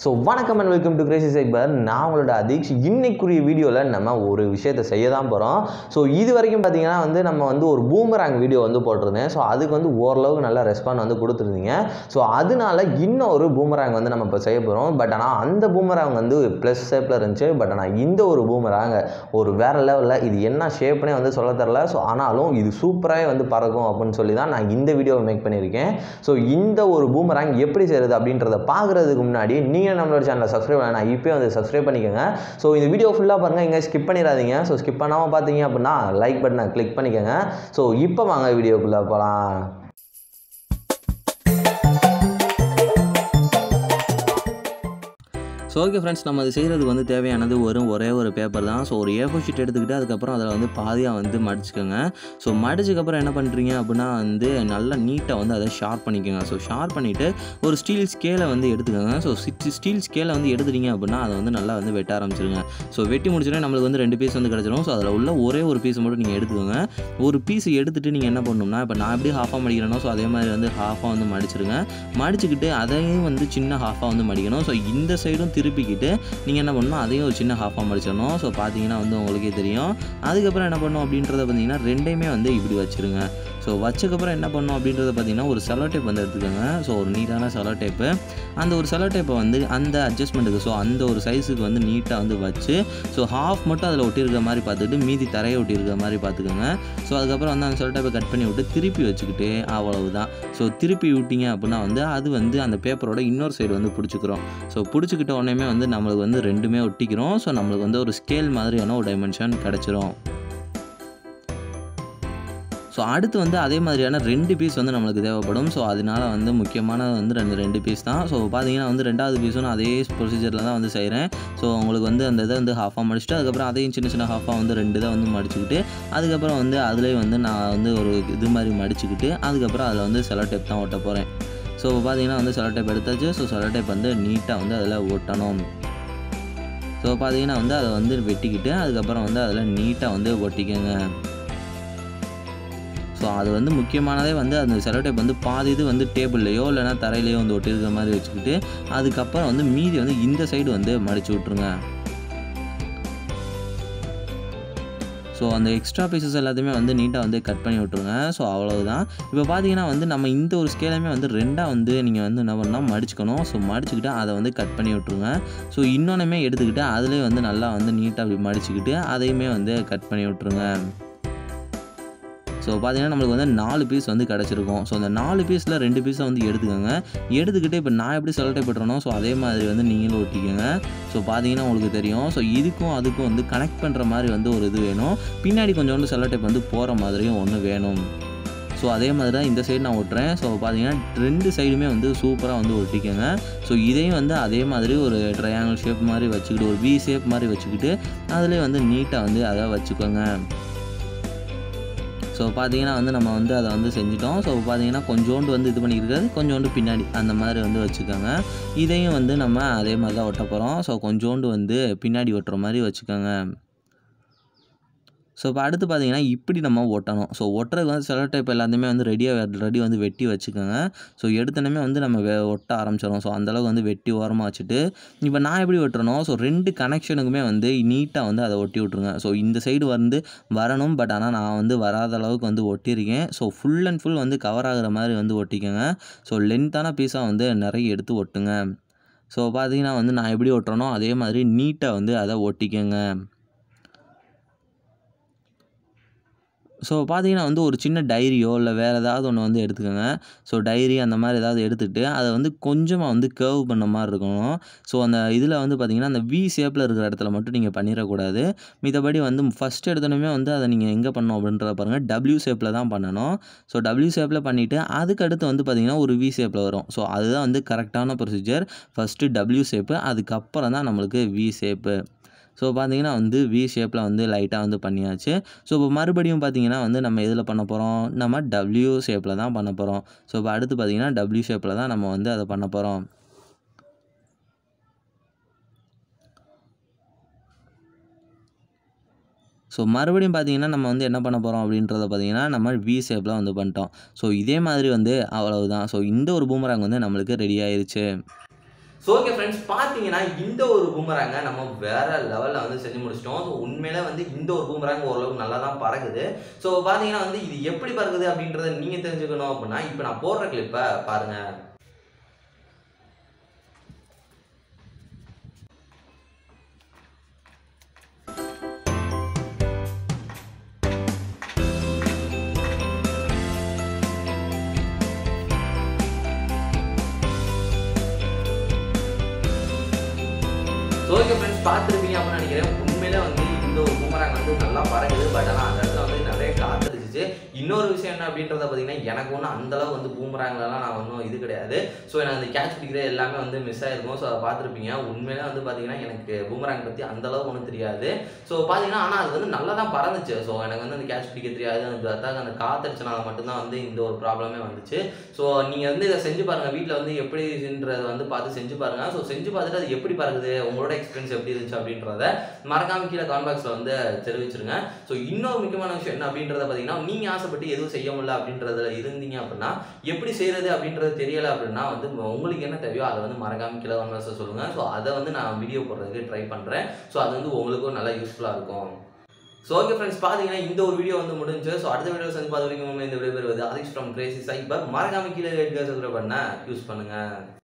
so வணக்கம் and welcome to crazy cyber நான் உங்களோட அதீக்ஷ் இன்னைக்குரிய வீடியோவில் நம்ம ஒரு விஷயத்தை செய்ய தான் போகிறோம் ஸோ இது வரைக்கும் பார்த்தீங்கன்னா வந்து நம்ம வந்து ஒரு பூமராங் வீடியோ வந்து போட்டிருந்தேன் ஸோ அதுக்கு வந்து ஓரளவுக்கு நல்ல ரெஸ்பாண்ட் வந்து கொடுத்துருந்தீங்க ஸோ அதனால இன்னொரு பூமராங் வந்து நம்ம இப்போ செய்ய போகிறோம் பட் ஆனால் அந்த பூமராங் வந்து ப்ளஸ் ஷேப்பில் இருந்துச்சு பட் ஆனால் இந்த ஒரு பூமராங் ஒரு வேறு லெவலில் இது என்ன ஷேப்னே வந்து சொல்ல தரல ஸோ ஆனாலும் இது சூப்பராகவே வந்து பறக்கும் அப்படின்னு சொல்லி தான் நான் இந்த வீடியோவை மேக் பண்ணியிருக்கேன் ஸோ இந்த ஒரு பூமராங் எப்படி செய்கிறது அப்படின்றத பார்க்குறதுக்கு முன்னாடி நீங்கள் நம்மளோட சேனலை சப்ஸ்கிரைப் பண்ணலாம் இப்போயே வந்து சப்ஸ்கிரைப் பண்ணிக்கோங்க ஸோ இந்த வீடியோ ஃபுல்லாக பாருங்கள் இங்கே ஸ்கிப் பண்ணிடாதீங்க ஸோ ஸ்கிப் பண்ணாமல் பார்த்தீங்க அப்படின்னா லைக் பட்டனை கிளிக் பண்ணிக்கோங்க ஸோ இப்போ வாங்க வீடியோக்குள்ளே போகலாம் ஸோ ஓகே ஃப்ரெண்ட்ஸ் நம்ம அது செய்கிறதுக்கு வந்து தேவையானது வரும் ஒரே ஒரு பேப்பர் தான் ஸோ ஒரு ஏஃபோ ஷீட் எடுத்துக்கிட்டு அதுக்கப்புறம் அதில் வந்து பாதியாக வந்து மடிச்சுக்கோங்க ஸோ மடிச்சதுக்கப்புறம் என்ன பண்ணுறீங்க அப்படின்னா வந்து நல்லா நீட்டாக வந்து அதை ஷார்ப் பண்ணிக்கோங்க ஸோ ஷார்ப் பண்ணிவிட்டு ஒரு ஸ்டீல் ஸ்கேலை வந்து எடுத்துக்கோங்க ஸோ ஸ்டீல் ஸ்கேலை வந்து எடுத்துட்டீங்க அப்படின்னா அதை வந்து நல்லா வந்து வெட்ட ஆரம்பிச்சிருங்க ஸோ வெட்டி முடிச்சோடனே நம்மளுக்கு வந்து ரெண்டு பீஸ் வந்து கிடச்சிரும் ஸோ அதில் உள்ள ஒரே ஒரு பீஸ் மட்டும் நீங்கள் எடுத்துக்கோங்க ஒரு பீஸ் எடுத்துகிட்டு நீங்கள் என்ன பண்ணணும்னா இப்போ நான் எப்படி ஹாஃபாக மடிக்கிறேனோ ஸோ அதே மாதிரி வந்து ஹாஃபாக வந்து மடிச்சிருங்க மடிச்சுக்கிட்டு அதையும் வந்து சின்ன ஹாஃபாக வந்து மடிக்கணும் ஸோ இந்த சைடும் திருப்பிக்கிட்டு நீங்கள் என்ன பண்ணணும் அதையும் ஒரு சின்ன ஹாஃபாக மடிச்சிடணும் ஸோ பார்த்தீங்கன்னா வந்து உங்களுக்கே தெரியும் அதுக்கப்புறம் என்ன பண்ணணும் அப்படின்றத பார்த்தீங்கன்னா ரெண்டையுமே வந்து இப்படி வச்சுருங்க ஸோ வச்சக்கப்புறம் என்ன பண்ணணும் அப்படின்றத பார்த்தீங்கன்னா ஒரு செலோ டேப் வந்து எடுத்துக்கோங்க ஸோ ஒரு நீட்டான செலோ டேப்பு அந்த ஒரு செலோ டேப்பை வந்து அந்த அட்ஜஸ்ட்மெண்ட்டுக்கு ஸோ அந்த ஒரு சைஸுக்கு வந்து நீட்டாக வந்து வச்சு ஸோ ஹாஃப் மட்டும் அதில் ஒட்டியிருக்க மாதிரி பார்த்துட்டு மீதி தரையை ஒட்டியிருக்க மாதிரி பார்த்துக்கோங்க ஸோ அதுக்கப்புறம் வந்து அந்த செலோ டேப்பை கட் பண்ணி விட்டு திருப்பி வச்சுக்கிட்டு அவ்வளவுதான் ஸோ திருப்பி விட்டீங்க அப்படின்னா வந்து அது வந்து அந்த பேப்பரோட இன்னொரு சைடு வந்து பிடிச்சிக்கிறோம் ஸோ பிடிச்சிக்கிட்ட உடனே வந்து நம்மளுக்கு வந்து ரெண்டுமே ஒட்டிக்கிறோம் ஸோ நம்மளுக்கு வந்து ஒரு ஸ்கேல் மாதிரியான ஒரு டைமென்ஷன் கிடச்சிரும் ஸோ அடுத்து வந்து அதே மாதிரியான ரெண்டு பீஸ் வந்து நம்மளுக்கு தேவைப்படும் ஸோ அதனால வந்து முக்கியமானது வந்து ரெண்டு ரெண்டு பீஸ் தான் ஸோ பார்த்தீங்கன்னா வந்து ரெண்டாவது பீஸும் நான் அதே ப்ரொசீஜரில் தான் வந்து செய்கிறேன் ஸோ உங்களுக்கு வந்து அந்த இதை வந்து ஹாஃபாக மடிச்சுட்டு அதுக்கப்புறம் அதையும் சின்ன சின்ன ஹாஃபாக வந்து ரெண்டு இதை வந்து மடிச்சுக்கிட்டு அதுக்கப்புறம் வந்து அதுலேயும் வந்து நான் வந்து ஒரு இது மாதிரி மடிச்சுக்கிட்டு அதுக்கப்புறம் அதில் வந்து செலோ டேப் தான் ஒட்ட போகிறேன் ஸோ பார்த்தீங்கன்னா வந்து செலோ டேப் எடுத்தாச்சு ஸோ செலோ டேப் வந்து நீட்டாக வந்து அதில் ஒட்டணும் ஸோ பார்த்தீங்கன்னா வந்து அதை வந்து வெட்டிக்கிட்டு அதுக்கப்புறம் வந்து அதில் நீட்டாக வந்து ஒட்டிக்கோங்க ஸோ அது வந்து முக்கியமானதே வந்து அந்த செலோ டேப் வந்து பாதி இது வந்து டேபிள்லையோ இல்லைனா தரையிலையோ வந்து ஒட்டியிருக்கிற மாதிரி வச்சுக்கிட்டு அதுக்கப்புறம் வந்து மீதி வந்து இந்த சைடு வந்து மடிச்சு விட்ருங்க ஸோ அந்த எக்ஸ்ட்ரா பீசஸ் எல்லாத்தையுமே வந்து நீட்டாக வந்து கட் பண்ணி விட்ருங்க ஸோ அவ்வளவுதான் இப்போ பார்த்தீங்கன்னா வந்து நம்ம இந்த ஒரு ஸ்கேலையுமே வந்து ரெண்டாக வந்து நீங்கள் வந்து என்ன பண்ணால் மடிச்சுக்கணும் ஸோ மடிச்சுக்கிட்டு அதை வந்து கட் பண்ணி விட்ருங்க ஸோ இன்னொன்றுமே எடுத்துக்கிட்டு அதுலேயே வந்து நல்லா வந்து நீட்டாக அப்படி மடிச்சுக்கிட்டு அதையுமே வந்து கட் பண்ணி விட்ருங்க ஸோ பார்த்தீங்கன்னா நம்மளுக்கு வந்து நாலு பீஸ் வந்து கிடச்சிருக்கும் ஸோ அந்த நாலு பீஸில் ரெண்டு பீஸை வந்து எடுத்துக்கோங்க எடுத்துக்கிட்டு இப்போ நான் எப்படி செலக்ட் பண்ணுறனோ ஸோ அதே மாதிரி வந்து நீங்களும் ஒட்டிக்கோங்க ஸோ பார்த்தீங்கன்னா உங்களுக்கு தெரியும் ஸோ இதுக்கும் அதுக்கும் வந்து கனெக்ட் பண்ணுற மாதிரி வந்து ஒரு இது வேணும் பின்னாடி கொஞ்சோண்டு செலக்ட் வந்து போகிற மாதிரியும் ஒன்று வேணும் ஸோ அதே மாதிரி தான் இந்த சைடு நான் ஒட்டுறேன் ஸோ பார்த்தீங்கன்னா ரெண்டு சைடுமே வந்து சூப்பராக வந்து ஒட்டிக்கோங்க ஸோ இதையும் வந்து அதே மாதிரி ஒரு ட்ரையாங்கிள் ஷேப் மாதிரி வச்சுக்கிட்டு ஒரு வி ஷேப் மாதிரி வச்சுக்கிட்டு அதிலே வந்து நீட்டாக வந்து அதை வச்சுக்கோங்க ஸோ பார்த்தீங்கன்னா வந்து நம்ம வந்து அதை வந்து செஞ்சிட்டோம் ஸோ பார்த்தீங்கன்னா கொஞ்சோண்டு வந்து இது பண்ணிக்கிறது கொஞ்சோண்டு பின்னாடி அந்த மாதிரி வந்து வச்சுக்கோங்க இதையும் வந்து நம்ம அதே மாதிரி தான் ஒட்ட போகிறோம் ஸோ கொஞ்சோண்டு வந்து பின்னாடி ஒட்டுற மாதிரி வச்சுக்கோங்க ஸோ இப்போ அடுத்து பார்த்தீங்கன்னா இப்படி நம்ம ஒட்டணும் ஸோ ஒட்டுறதுக்கு வந்து செலோ டைப் எல்லாத்தையுமே வந்து ரெடியாக ரெடி வந்து வெட்டி வச்சுக்கோங்க ஸோ எடுத்தனமே வந்து நம்ம வெ ஒட்ட ஆரம்பிச்சிடும் ஸோ அந்தளவுக்கு வந்து வெட்டி ஓரமாக வச்சுட்டு இப்போ நான் எப்படி வெட்டுறனோ ஸோ ரெண்டு கனெக்ஷனுக்குமே வந்து நீட்டாக வந்து அதை ஒட்டி விட்ருங்க ஸோ இந்த சைடு வந்து வரணும் பட் ஆனால் நான் வந்து வராத அளவுக்கு வந்து ஒட்டியிருக்கேன் ஸோ ஃபுல் அண்ட் ஃபுல் வந்து கவர் ஆகிற மாதிரி வந்து ஒட்டிக்கோங்க ஸோ லென்த்தான பீஸாக வந்து நிறைய எடுத்து ஒட்டுங்க ஸோ பார்த்தீங்கன்னா வந்து நான் எப்படி ஒட்டுறனோ அதே மாதிரி நீட்டாக வந்து அதை ஒட்டிக்கோங்க ஸோ பார்த்தீங்கன்னா வந்து ஒரு சின்ன டைரியோ இல்லை வேறு ஏதாவது ஒன்று வந்து எடுத்துக்கோங்க ஸோ டைரி அந்த மாதிரி ஏதாவது எடுத்துகிட்டு அதை வந்து கொஞ்சமாக வந்து கேர்வ் பண்ண மாதிரி இருக்கணும் ஸோ அந்த இதில் வந்து பார்த்திங்கன்னா அந்த வி ஷேப்பில் இருக்கிற இடத்துல மட்டும் நீங்கள் பண்ணிடக்கூடாது மித்தபடி வந்து ஃபஸ்ட் எடுத்தோடனே வந்து அதை நீங்கள் எங்கே பண்ணணும் அப்படின்றத பாருங்கள் டபிள்யூ ஷேப்பில் தான் பண்ணணும் ஸோ டபிள்யூ ஷேப்பில் பண்ணிவிட்டு அதுக்கு அடுத்து வந்து பார்த்திங்கன்னா ஒரு வி ஷேப்பில் வரும் ஸோ அதுதான் வந்து கரெக்டான ப்ரொசீஜர் ஃபஸ்ட்டு டபிள்யூ ஷேப்பு அதுக்கப்புறம் தான் நம்மளுக்கு வி ஷேப்பு ஸோ பார்த்தீங்கன்னா வந்து வி ஷேப்பில் வந்து லைட்டாக வந்து பண்ணியாச்சு ஸோ இப்போ மறுபடியும் பார்த்தீங்கன்னா வந்து நம்ம எதில் பண்ண போகிறோம் நம்ம டபிள்யூ ஷேப்பில் தான் பண்ண போகிறோம் ஸோ இப்போ அடுத்து பார்த்தீங்கன்னா டபிள்யூ ஷேப்பில் தான் நம்ம வந்து அதை பண்ண போகிறோம் ஸோ மறுபடியும் பார்த்தீங்கன்னா நம்ம வந்து என்ன பண்ண போகிறோம் அப்படின்றத பார்த்தீங்கன்னா நம்ம வி ஷேப்பில் வந்து பண்ணிட்டோம் ஸோ இதே மாதிரி வந்து அவ்வளவுதான் ஸோ இந்த ஒரு பூமராங் வந்து நம்மளுக்கு ரெடி ஆயிருச்சு ஸோ ஓகே ஃப்ரெண்ட்ஸ் பார்த்தீங்கன்னா இந்த ஒரு பூமராங்க நம்ம வேற லெவலில் வந்து செஞ்சு முடிச்சிட்டோம் ஸோ உண்மையிலே வந்து இந்த ஒரு பூமராங்க ஓரளவுக்கு நல்லா தான் பறக்குது ஸோ பார்த்தீங்கன்னா வந்து இது எப்படி பறக்குது அப்படின்றத நீங்கள் தெரிஞ்சுக்கணும் அப்படின்னா இப்போ நான் போடுற கிளிப்பை பாருங்கள் ஓகே ஃப்ரெண்ட்ஸ் பார்த்துருப்பீங்க அப்படின்னு நினைக்கிறேன் உண்மையிலே வந்து இந்த ஒரு பூமராங் வந்து நல்லா பறக்குது பட் ஆனால் அந்த இடத்துல வந்து நிறைய காத்தடிச்சிச்சு இன்னொரு விஷயம் என்ன அப்படின்றத பார்த்தீங்கன்னா எனக்கு ஒன்றும் அந்தளவு வந்து பூமராங்லலாம் நான் ஒன்றும் இது கிடையாது ஸோ எனக்கு அந்த கேட்ச் பிடிக்கிற எல்லாமே வந்து மிஸ் ஆயிருக்கும் ஸோ அதை பார்த்துருப்பீங்க உண்மையிலே வந்து பார்த்தீங்கன்னா எனக்கு பூமராங் பற்றி அந்தளவு ஒன்றும் தெரியாது ஸோ பார்த்தீங்கன்னா ஆனால் அது வந்து நல்லா தான் பறந்துச்சு ஸோ எனக்கு வந்து அந்த கேட்ச் பிடிக்க தெரியாது அந்த அதான் அந்த காத்தடிச்சனால மட்டும்தான் வந்து இந்த ஒரு ப்ராப்ளமே வந்துச்சு ஸோ நீங்கள் வந்து இதை செஞ்சு பாருங்கள் வீட்டில் வந்து எப்படின்றத வந்து பார்த்து செஞ்சு பாருங்கள் ஸோ செஞ்சு பார்த்துட்டு அது எப்படி பறக்குது உங்களோட எக்ஸ்பீரியன்ஸ் எப்படி இருந்துச்சு அப்படின்றத மறக்காம கீழே கான் பாக்ஸில் வந்து தெரிவிச்சிருங்க ஸோ இன்னொரு முக்கியமான விஷயம் என்ன அப்படின்றத பார்த்தீங்கன்னா நீங்கள் ஆசைப்பட்டு எதுவும் செய்ய முடியல அப்படின்றதுல இருந்தீங்க அப்படின்னா எப்படி செய்கிறது அப்படின்றது தெரியலை அப்படின்னா வந்து உங்களுக்கு என்ன தேவையோ அதை வந்து மறக்காம கீழே கான் பாக்ஸில் சொல்லுங்கள் ஸோ அதை வந்து நான் வீடியோ போடுறதுக்கு ட்ரை பண்ணுறேன் ஸோ அது வந்து உங்களுக்கும் நல்லா யூஸ்ஃபுல்லாக இருக்கும் ஸோ ஓகே ஃப்ரெண்ட்ஸ் பார்த்தீங்கன்னா இந்த ஒரு வீடியோ வந்து முடிஞ்சு ஸோ அடுத்த வீடியோ செஞ்சு பார்த்து வரைக்கும் இந்த வீடியோ பெறுவது அதிக்ஸ் ஃப்ரம் கிரேசி சைபர் மறக்காம கீழே சப்ஸ்கிரைப் பண்ண யூஸ் பண்ணுங்கள்